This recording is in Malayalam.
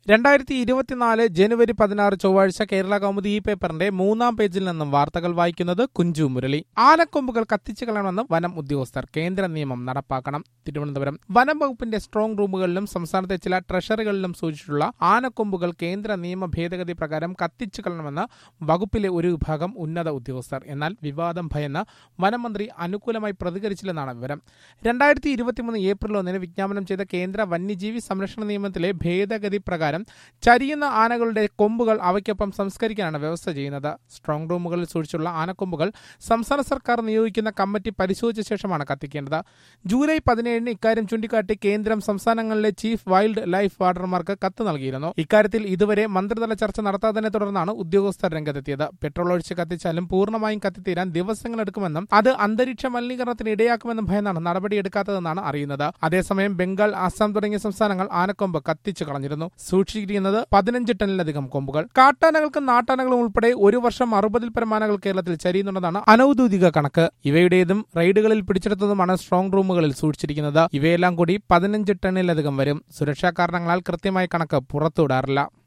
രണ്ടായിരത്തി ഇരുപത്തിനാല് ജനുവരി പതിനാറ് ചൊവ്വാഴ്ച കേരള കൗമുദി ഈ പേപ്പറിന്റെ മൂന്നാം പേജിൽ നിന്നും വാർത്തകൾ വായിക്കുന്നത് കുഞ്ചു മുരളി ആനക്കൊമ്പുകൾ കത്തിച്ചു കളയണമെന്ന് വനം ഉദ്യോഗസ്ഥർ കേന്ദ്ര നിയമം നടപ്പാക്കണം തിരുവനന്തപുരം വനം വകുപ്പിന്റെ സ്ട്രോങ് റൂമുകളിലും സംസ്ഥാനത്തെ ചില ട്രഷറികളിലും സൂക്ഷിച്ചിട്ടുള്ള ആനക്കൊമ്പുകൾ കേന്ദ്ര നിയമ ഭേദഗതി പ്രകാരം കത്തിച്ചു കളയണമെന്ന് വകുപ്പിലെ ഒരു വിഭാഗം ഉന്നത ഉദ്യോഗസ്ഥർ എന്നാൽ വിവാദം ഭയന്ന് വനമന്ത്രി അനുകൂലമായി പ്രതികരിച്ചില്ലെന്നാണ് വിവരം രണ്ടായിരത്തി ഇരുപത്തിമൂന്ന് ഏപ്രിൽ ഒന്നിന് വിജ്ഞാപനം ചെയ്ത കേന്ദ്ര വന്യജീവി സംരക്ഷണ നിയമത്തിലെ ഭേദഗതി പ്രകാരം ചരിയുന്ന ആനകളുടെ കൊമ്പുകൾ അവയ്ക്കൊപ്പം സംസ്കരിക്കാനാണ് വ്യവസ്ഥ ചെയ്യുന്നത് സ്ട്രോങ് റൂമുകളിൽ സൂക്ഷിച്ചുള്ള ആനക്കൊമ്പുകൾ സംസ്ഥാന സർക്കാർ നിയോഗിക്കുന്ന കമ്മിറ്റി പരിശോധിച്ച ശേഷമാണ് കത്തിക്കേണ്ടത് ജൂലൈ പതിനേഴിന് ഇക്കാര്യം ചൂണ്ടിക്കാട്ടി കേന്ദ്രം സംസ്ഥാനങ്ങളിലെ ചീഫ് വൈൽഡ് ലൈഫ് വാർഡർമാർക്ക് കത്ത് നൽകിയിരുന്നു ഇക്കാര്യത്തിൽ ഇതുവരെ മന്ത്രിതല ചർച്ച നടത്താത്തതിനെ തുടർന്നാണ് ഉദ്യോഗസ്ഥർ രംഗത്തെത്തിയത് പെട്രോൾ ഒഴിച്ച് കത്തിച്ചാലും പൂർണ്ണമായും കത്തിത്തീരാൻ ദിവസങ്ങളെടുക്കുമെന്നും അത് അന്തരീക്ഷ മലിനീകരണത്തിന് ഇടയാക്കുമെന്നും ഭയന്നാണ് നടപടിയെടുക്കാത്തതെന്നാണ് അറിയുന്നത് അതേസമയം ബംഗാൾ ആസാം തുടങ്ങിയ സംസ്ഥാനങ്ങൾ ആനക്കൊമ്പ് കത്തിച്ചു കളഞ്ഞിരുന്നു സൂക്ഷിച്ചിരിക്കുന്നത് പതിനഞ്ച് ടണ്ണിലധികം കൊമ്പുകൾ കാട്ടാനകൾക്കും നാട്ടാനകളും ഉൾപ്പെടെ ഒരു വർഷം അറുപതിൽ പരം ആനകൾ കേരളത്തിൽ ചരിയുന്നുണ്ടെന്നാണ് അനൌദ്യോഗിക കണക്ക് ഇവയുടേതും റെയ്ഡുകളിൽ പിടിച്ചെടുത്തതുമാണ് സ്ട്രോങ് റൂമുകളിൽ സൂക്ഷിച്ചിരിക്കുന്നത് ഇവയെല്ലാം കൂടി പതിനഞ്ച് ടണ്ണിലധികം വരും സുരക്ഷാ കാരണങ്ങളാൽ കൃത്യമായ കണക്ക് പുറത്തുവിടാറില്ല